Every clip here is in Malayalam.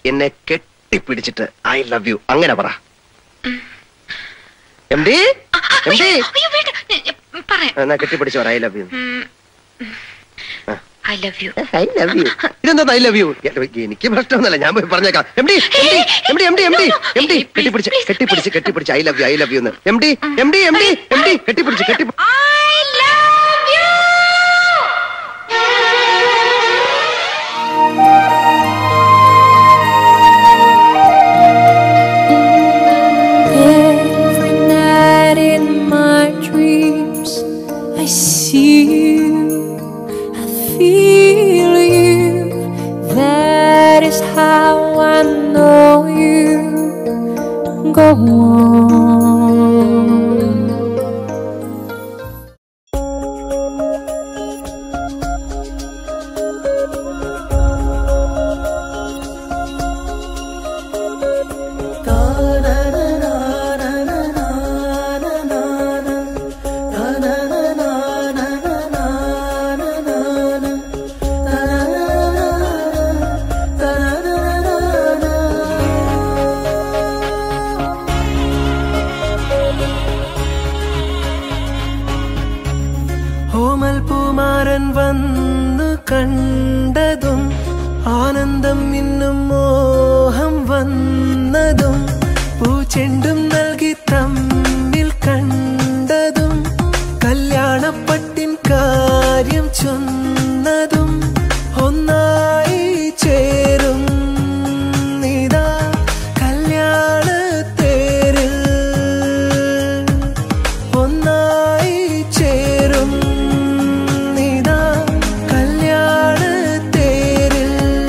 എന്നെ കെട്ടിപ്പിടിച്ചിട്ട് ഐ ലവ് യു അങ്ങനെ പറ എം ഡി എം ഡി അയ്യോ വേണ്ട ഞാൻ- ഞാൻ പറയാം എന്നാ കെട്ടിപ്പിടിച്ച് പറ I love you I love you I love you ഇതെന്താ ഐ ലവ് യു എനിക്ക് പ്രശ്നമൊന്നുമല്ല ഞാൻ പോയി പറഞ്ഞേക്കാം M D M D M D M D M D കെട്ടിപ്പിടിച്ച് കെട്ടിപ്പിടിച്ച് കെട്ടിപ്പിടിച്ച് I love you I love you എന്ന് M D M D M D M D കെട്ടിപ്പിടിച്ച് കെട്ടി I love you Every night in my dreams, I see you, I feel you. That is how I know you. Go on. ഓമൽ പൂമാരൻ വന്നു കണ്ടതും ആനന്ദം ഇന്നും മോഹം വന്നതും പൂച്ചെണ്ടും നൽകി തമ്മിൽ കണ്ടതും കല്യാണപ്പട്ടിൻ കാര്യം ചൊന്നതും ഒന്നായി ചേരും നിതാ കല്യാണത്തേരിൽ ഒന്നായി ചേരും നിതാ കല്യാണത്തേരിൽ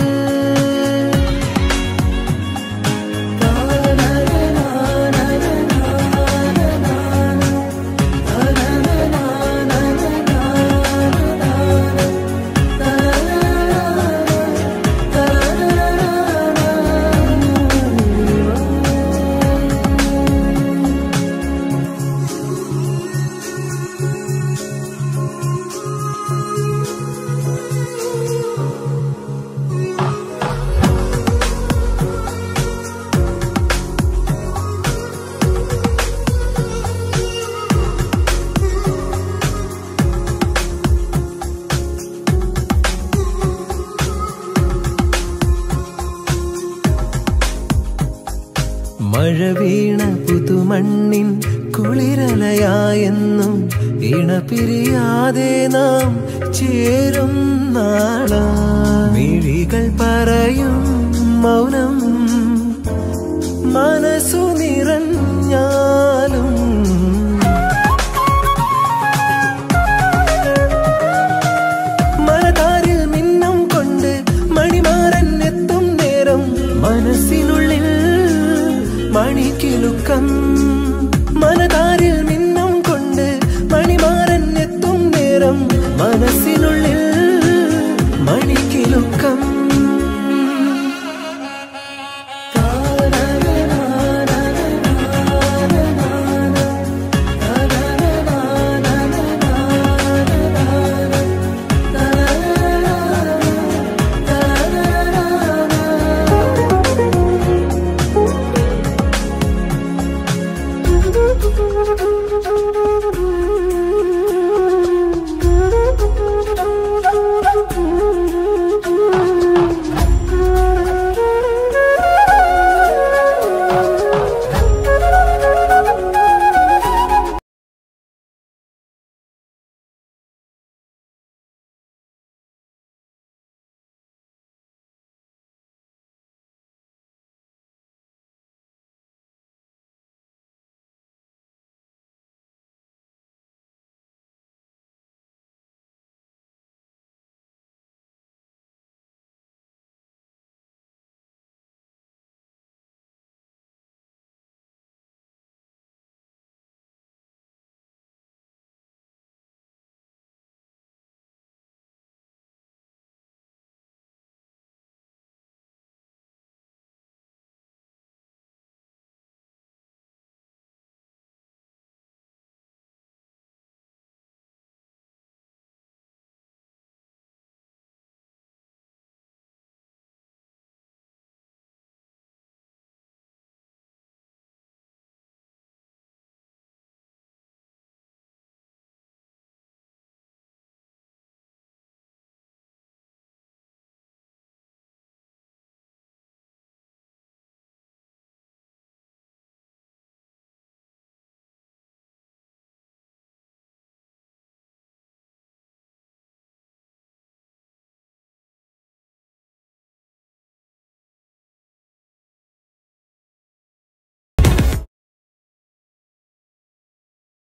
മഴ വീണ പുതുമണ്ണിൻ കുളിരലയായെന്നും ഇണപിരിയാതെ നാം ചേരും നാള മിഴികൾ പറയും മൗനം മനസ്സു നിറഞ്ഞാലും മഴതാരിൽ മിന്നും കൊണ്ട് മണിമാരൻ എത്തും നേരം മനസ്സിനുള്ളിൽ മണിക്കിലുക്കം മനതാരിൽ മിന്നും കൊണ്ട് മണിമാരൻ എത്തും നേരം മനസ്സിനുള്ളിൽ